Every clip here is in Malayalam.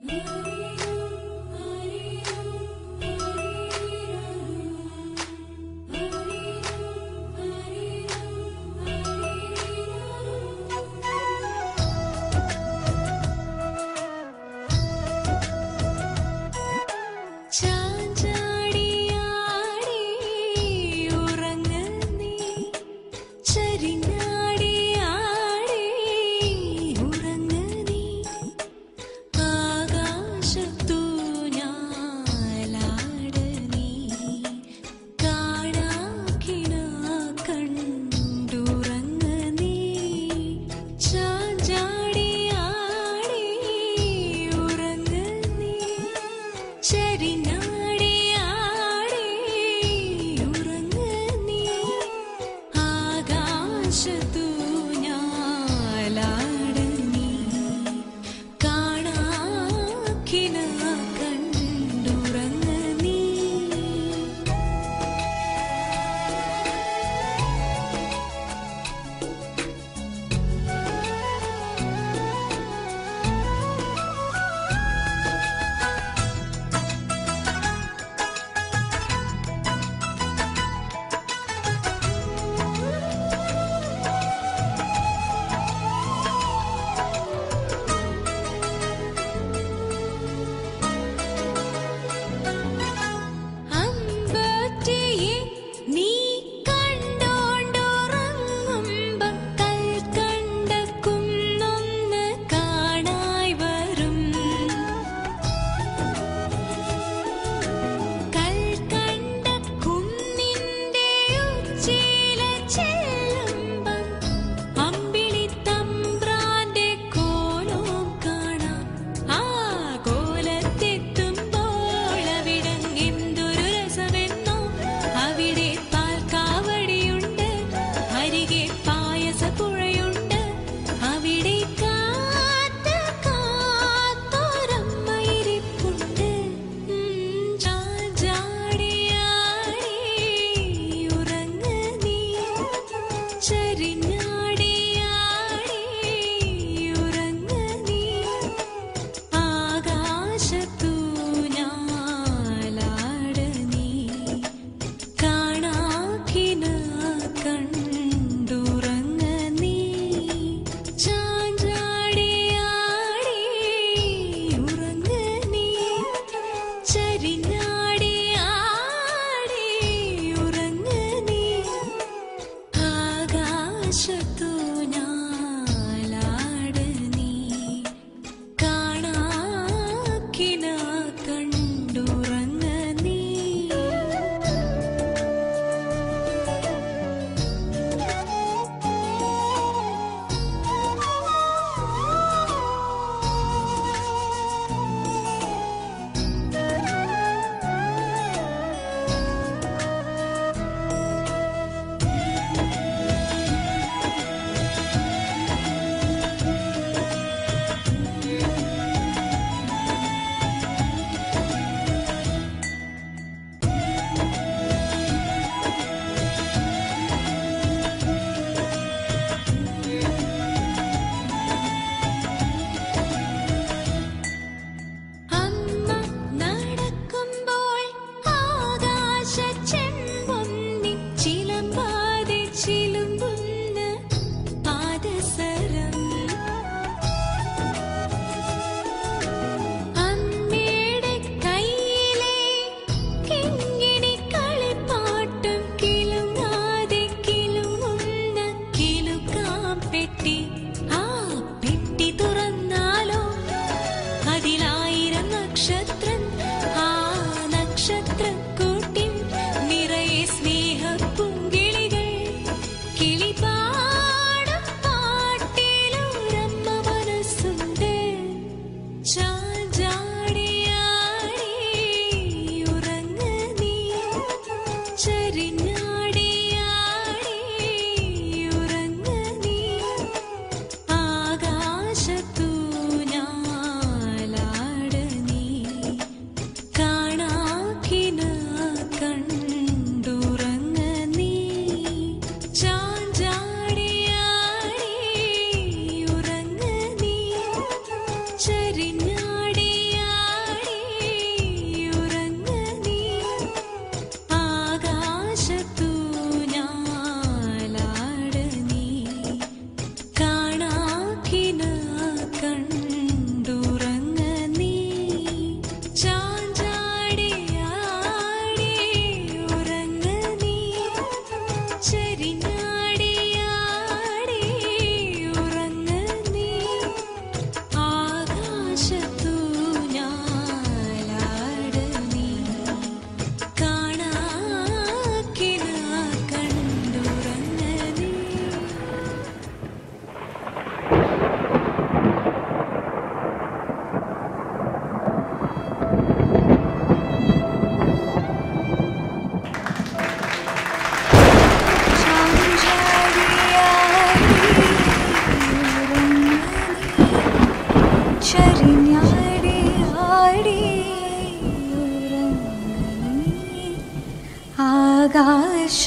ചാഞ്ചാടിയാടി ഉറങ്ങ് നീ ചരിഞ്ഞാടിയാടി ഉറങ്ങ് നീ ആകാശത്തു ഞാലാട് നീ കാണാക്കിന കണ്ടുറങ്ങ് നീ ചാഞ്ചാടിയാടി ഉറങ്ങ് നീ ചരിഞ്ഞാടിയാടി ഉറങ്ങ് നീ ആകാശത്തു ഞാലാട് നീ കാണാക്കിന കണ്ടുറങ്ങ് നീ അമ്പത്തിയെ നീ കണ്ടോണ്ടുറങ്ങുമ്പം കൽക്കണ്ട കുന്നൊന്ന് കാണായി വരും കൽക്കണ്ട കുന്നിന്റെ ഉച്ചില ചെല്ലുമ്പം അമ്പിളി തമ്പ്രാന്റെ കോലം കാണാം ആ കോലത്തെത്തുമ്പോൾ അവിടങ്ങെന്തൊരു രസമെന്നോ അവിടെ പാൽക്കാവടിയുണ്ട് അരികെ പായസപ്പുഴയുണ്ട് അവിടെ കാത്ത് കാത്തൊരമ്മയിരിപ്പുണ്ട് ചാഞ്ചാടിയാടി ഉറങ്ങ് നീ ചരിഞ്ഞാടിയാടി ഉറങ്ങ് നീ ആകാശത്തു ഞാലാട് നീ കാണാക്കിന കണ്ടുറങ്ങ് നീ ചാഞ്ചാടിയാടി ഉറങ്ങ് നീ ചരിഞ്ഞാടിയാടി ഉറങ്ങ് നീ ആകാശത്തു ഞാലാട് നീ കാണാക്കിന കണ്ടുറങ്ങ് നീ ും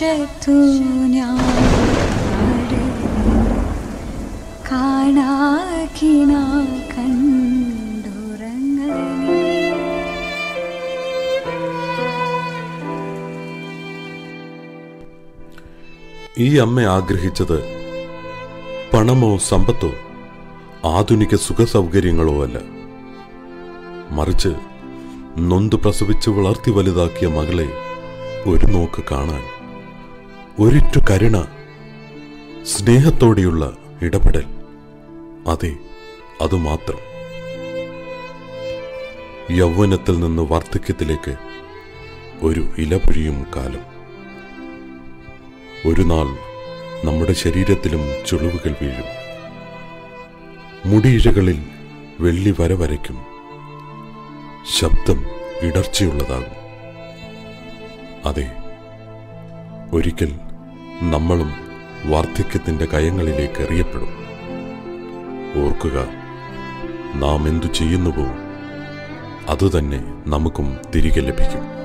ആകാശത്തു ഞാൻ കാണാക്കിന കണ്ടുറങ്ങി ഈ അമ്മ ആഗ്രഹിച്ചത് പണമോ സമ്പത്തോ ആധുനിക സുഖസൗകര്യങ്ങളോ അല്ല മറിച്ച് നൊന്ത് പ്രസവിച്ച് വളർത്തി വലുതാക്കിയ മകളെ ഒരു നോക്ക് കാണാൻ ഒരിറ്റു കരുണ സ്നേഹത്തോടെയുള്ള ഇടപെടൽ അതെ അതുമാത്രം യൗവനത്തിൽ നിന്ന് വാർദ്ധക്യത്തിലേക്ക് ഒരു ഇലപൊഴിയും കാലം ഒരു നാൾ നമ്മുടെ ശരീരത്തിലും ചുളിവുകൾ വീഴും മുടിയിഴകളിൽ വെള്ളി വര വരയ്ക്കും ശബ്ദം ഇടർച്ചയുള്ളതാകും അതെ ഒരിക്കൽ നമ്മളും വാർദ്ധക്യത്തിന്റെ കയങ്ങളിലേക്ക് എറിയപ്പെടും ഓർക്കുക നാം എന്തു ചെയ്യുന്നുവോ അതുതന്നെ നമുക്കും തിരികെ ലഭിക്കും